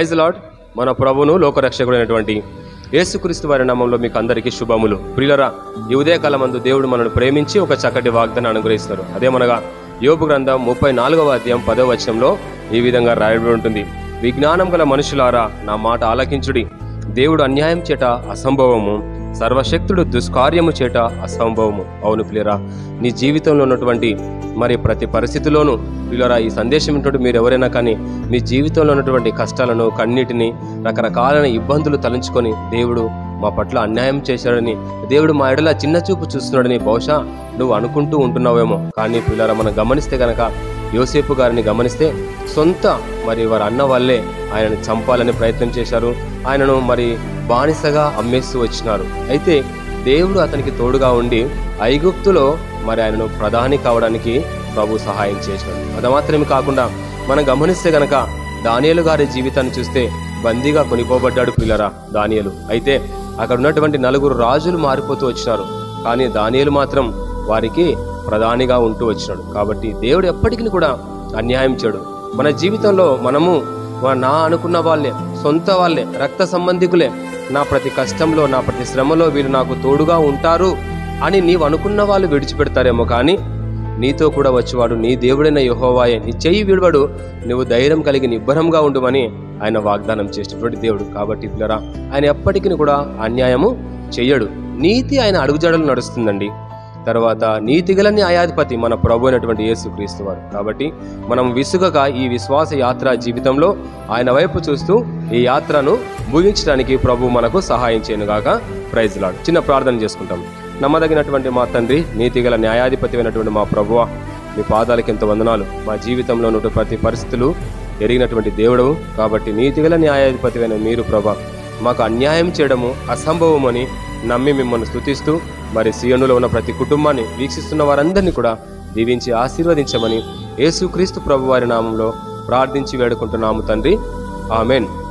praise lord మన ప్రభును లోకరక్షకుడైనటువంటి యేసుక్రీస్తు వారి నామంలో మీకు అందరికీ శుభములు ప్రియులరా ఈ ఉదయకాలం మందు దేవుడు మనల్ని ప్రేమించి ఒక చక్కటి వాగ్దానం అనుగ్రహిస్తారు అదేమనగా యోపు గ్రంథం ముప్పై నాలుగవ అధ్యాయం పదవ వచనంలో ఈ విధంగా రాయబడి ఉంటుంది విజ్ఞానం గల మనుషులారా నా మాట ఆలకించుడి దేవుడు అన్యాయం చేట అసంభవము సర్వశక్తుడు దుష్కార్యము చేట అసంభవము అవును ప్రియరా నీ జీవితంలో ఉన్నటువంటి మరి ప్రతి పరిస్థితిలోనూ ప్రియులరా ఈ సందేశం ఏంటంటే మీరు ఎవరైనా కానీ మీ జీవితంలో ఉన్నటువంటి కష్టాలను కన్నీటిని రకరకాలైన ఇబ్బందులు తలంచుకొని దేవుడు మా పట్ల అన్యాయం చేశాడని దేవుడు మా ఎడల చిన్న చూపు చూస్తున్నాడని బహుశా నువ్వు అనుకుంటూ ఉంటున్నావేమో కానీ పిల్లరా మనం గమనిస్తే గనక యోసేపు గారిని గమనిస్తే సొంత మరి వారి అన్న వల్లే ఆయనను చంపాలని ప్రయత్నం చేశారు ఆయనను మరి బానిసగా అమ్మేస్తూ వచ్చినారు అయితే దేవుడు అతనికి తోడుగా ఉండి ఐగుప్తులో మరి ఆయనను ప్రధాని కావడానికి ప్రభు సహాయం చేశాడు అది మాత్రమే కాకుండా మనం గమనిస్తే గనక దానియలు గారి జీవితాన్ని చూస్తే బందీగా కొనిపోబడ్డాడు పిల్లరా దానియలు అయితే అక్కడ ఉన్నటువంటి నలుగురు రాజులు మారిపోతూ వచ్చినారు కానీ దానియలు మాత్రం వారికి ప్రధానిగా ఉంటూ వచ్చినాడు కాబట్టి దేవుడు ఎప్పటికీ కూడా అన్యాయం చేయడు మన జీవితంలో మనము మన- నా అనుకున్న వాళ్ళే సొంత వాళ్ళే రక్త సంబంధికులే నా ప్రతి కష్టంలో నా ప్రతి శ్రమలో వీళ్ళు నాకు తోడుగా ఉంటారు అని నీవు అనుకున్న వాళ్ళు విడిచిపెడతారేమో కానీ నీతో కూడా వచ్చేవాడు నీ దేవుడైన యహోవాయే నీ చెయ్యి విడవడు నువ్వు ధైర్యం కలిగి నిబ్బరంగా ఉండుమని ఆయన వాగ్దానం చేసినటువంటి దేవుడు కాబట్టి పిల్లరా ఆయన ఎప్పటికీ కూడా అన్యాయము చెయ్యడు నీతి ఆయన అడుగుజాడలు నడుస్తుందండి తర్వాత నీతిగల న్యాయాధిపతి మన ప్రభు అయినటువంటి యేసు క్రీస్తు వారు కాబట్టి మనం విసుగక ఈ విశ్వాస యాత్ర జీవితంలో ఆయన వైపు చూస్తూ ఈ యాత్రను ముగించడానికి ప్రభు మనకు సహాయం చేయనుగాక ప్రైజ్ లాడ్ చిన్న ప్రార్థన చేసుకుంటాం నమ్మదగినటువంటి మా తండ్రి నీతిగల న్యాయాధిపతి అయినటువంటి మా ప్రభువ మీ పాదాలకి ఎంత వందనాలు మా జీవితంలో ఉన్న ప్రతి పరిస్థితులు ఎరిగినటువంటి దేవుడు కాబట్టి నీతిగల న్యాయాధిపతి అయిన మీరు ప్రభా మాకు అన్యాయం చేయడము అసంభవమని నమ్మి మిమ్మల్ని స్తుతిస్తూ మరి సీఎనులో ఉన్న ప్రతి కుటుంబాన్ని వీక్షిస్తున్న వారందరినీ కూడా దీవించి ఆశీర్వదించమని యేసుక్రీస్తు ప్రభు వారి నామంలో ప్రార్థించి వేడుకుంటున్నాము తండ్రి ఆమెన్